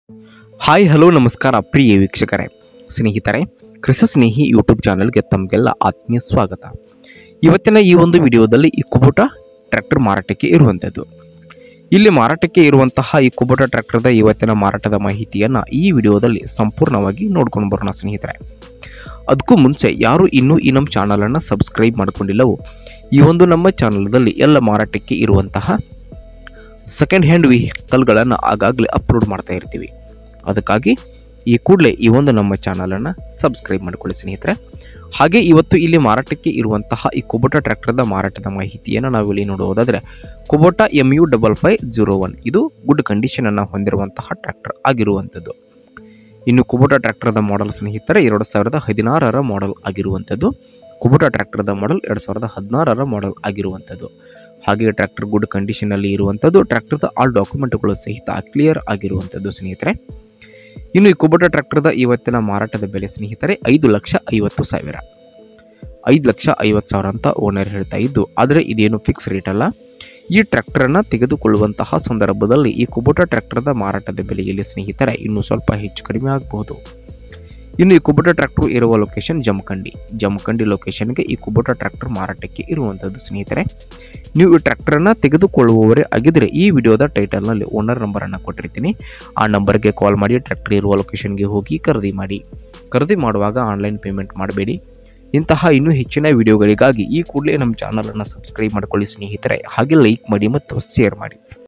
hi hello ನಮಸ್ಕಾರ ಪ್ರಿಯ ವೀಕ್ಷಕರೇ ಸ್ನೇಹಿತರೆ ಕೃಷಿ ಸ್ನೇಹಿ ಯೂಟ್ಯೂಬ್ ಚಾನಲ್ಗೆ ತಮಗೆಲ್ಲ ಆತ್ಮೀಯ ಸ್ವಾಗತ ಇವತ್ತಿನ ಈ ಒಂದು ವಿಡಿಯೋದಲ್ಲಿ ಈ ಕುಬೋಟ ಟ್ರ್ಯಾಕ್ಟರ್ ಮಾರಾಟಕ್ಕೆ ಇರುವಂಥದ್ದು ಇಲ್ಲಿ ಮಾರಾಟಕ್ಕೆ ಇರುವಂತಹ ಈ ಕುಬೋಟ ಟ್ರ್ಯಾಕ್ಟರ್ದ ಇವತ್ತಿನ ಮಾರಾಟದ ಮಾಹಿತಿಯನ್ನು ಈ ವಿಡಿಯೋದಲ್ಲಿ ಸಂಪೂರ್ಣವಾಗಿ ನೋಡ್ಕೊಂಡು ಬರೋಣ ಸ್ನೇಹಿತರೆ ಅದಕ್ಕೂ ಮುಂಚೆ ಯಾರು ಇನ್ನೂ ಈ ನಮ್ಮ ಚಾನಲನ್ನು ಸಬ್ಸ್ಕ್ರೈಬ್ ಮಾಡ್ಕೊಂಡಿಲ್ಲವೋ ಈ ಒಂದು ನಮ್ಮ ಚಾನಲ್ದಲ್ಲಿ ಎಲ್ಲ ಮಾರಾಟಕ್ಕೆ ಇರುವಂತಹ ಸೆಕೆಂಡ್ ಹ್ಯಾಂಡ್ ವೆಹಿಕಲ್ಗಳನ್ನು ಆಗಾಗಲೇ ಅಪ್ಲೋಡ್ ಮಾಡ್ತಾ ಇರ್ತೀವಿ ಅದಕ್ಕಾಗಿ ಈ ಕೂಡಲೇ ಈ ಒಂದು ನಮ್ಮ ಚಾನಲನ್ನು ಸಬ್ಸ್ಕ್ರೈಬ್ ಮಾಡಿಕೊಳ್ಳಿ ಸ್ನೇಹಿತರೆ ಹಾಗೆ ಇವತ್ತು ಇಲ್ಲಿ ಮಾರಾಟಕ್ಕೆ ಇರುವಂತಹ ಈ ಕುಬೋಟ ಟ್ರ್ಯಾಕ್ಟರ್ದ ಮಾರಾಟದ ಮಾಹಿತಿಯನ್ನು ನಾವು ಇಲ್ಲಿ ನೋಡುವುದಾದರೆ Kubota M U double five zero one ಇದು ಗುಡ್ ಕಂಡೀಷನನ್ನು ಹೊಂದಿರುವಂತಹ ಟ್ರ್ಯಾಕ್ಟರ್ ಆಗಿರುವಂಥದ್ದು ಇನ್ನು ಕುಬೋಟ ಟ್ರ್ಯಾಕ್ಟರ್ದ ಮಾಡೆಲ್ ಸ್ನೇಹಿತರೆ ಎರಡು ಸಾವಿರದ ಹದಿನಾರರ ಮಾಡೆಲ್ ಆಗಿರುವಂಥದ್ದು ಕುಬೋಟ ಟ್ರ್ಯಾಕ್ಟರ್ದ ಮಾಡೆಲ್ ಎರಡು ಸಾವಿರದ ಹದಿನಾರರ ಮಾಡೆಲ್ ಆಗಿರುವಂಥದ್ದು ಹಾಗೆ ಟ್ರ್ಯಾಕ್ಟರ್ ಗುಡ್ ಕಂಡೀಷನಲ್ಲಿ ಇರುವಂಥದ್ದು ಟ್ರ್ಯಾಕ್ಟರ್ದ ಆಲ್ ಡಾಕ್ಯುಮೆಂಟ್ಗಳು ಸಹಿತ ಕ್ಲಿಯರ್ ಆಗಿರುವಂಥದ್ದು ಸ್ನೇಹಿತರೆ ಇನ್ನು ಈ ಕುಬೋಟ ಟ್ರ್ಯಾಕ್ಟರ್ದ ಇವತ್ತಿನ ಮಾರಾಟದ ಬೆಲೆ ಸ್ನೇಹಿತರೆ ಐದು ಲಕ್ಷ ಐವತ್ತು ಸಾವಿರ ಐದು ಲಕ್ಷ ಐವತ್ತು ಸಾವಿರ ಅಂತ ಓನರ್ ಹೇಳ್ತಾ ಇದ್ದು ಆದರೆ ಇದೇನು ಫಿಕ್ಸ್ ರೇಟ್ ಅಲ್ಲ ಈ ಟ್ರ್ಯಾಕ್ಟರನ್ನು ತೆಗೆದುಕೊಳ್ಳುವಂತಹ ಸಂದರ್ಭದಲ್ಲಿ ಈ ಕುಬೋಟ ಟ್ರ್ಯಾಕ್ಟರ್ದ ಮಾರಾಟದ ಬೆಲೆಯಲ್ಲಿ ಸ್ನೇಹಿತರೆ ಇನ್ನೂ ಸ್ವಲ್ಪ ಹೆಚ್ಚು ಕಡಿಮೆ ಆಗಬಹುದು ಇನ್ನು ಈ ಕುಬೋಟ ಟ್ರ್ಯಾಕ್ಟರ್ ಇರುವ ಲೊಕೇಶನ್ ಜಮಖಂಡಿ ಜಮಖಂಡಿ ಲೊಕೇಶನ್ಗೆ ಈ ಕುಬೋಟ ಟ್ರ್ಯಾಕ್ಟರ್ ಮಾರಾಟಕ್ಕೆ ಇರುವಂಥದ್ದು ಸ್ನೇಹಿತರೆ ನೀವು ಈ ಟ್ರ್ಯಾಕ್ಟರನ್ನು ತೆಗೆದುಕೊಳ್ಳುವವರೇ ಆಗಿದ್ದರೆ ಈ ವಿಡಿಯೋದ ಟೈಟಲ್ನಲ್ಲಿ ಓನರ್ ನಂಬರನ್ನು ಕೊಟ್ಟಿರ್ತೀನಿ ಆ ನಂಬರ್ಗೆ ಕಾಲ್ ಮಾಡಿ ಟ್ರ್ಯಾಕ್ಟರ್ ಇರುವ ಲೊಕೇಶನ್ಗೆ ಹೋಗಿ ಖರೀದಿ ಮಾಡಿ ಖರೀದಿ ಮಾಡುವಾಗ ಆನ್ಲೈನ್ ಪೇಮೆಂಟ್ ಮಾಡಬೇಡಿ ಇಂತಹ ಇನ್ನೂ ಹೆಚ್ಚಿನ ವಿಡಿಯೋಗಳಿಗಾಗಿ ಈ ಕೂಡಲೇ ನಮ್ಮ ಚಾನಲನ್ನು ಸಬ್ಸ್ಕ್ರೈಬ್ ಮಾಡ್ಕೊಳ್ಳಿ ಸ್ನೇಹಿತರೆ ಹಾಗೆ ಲೈಕ್ ಮಾಡಿ ಮತ್ತು ಶೇರ್ ಮಾಡಿ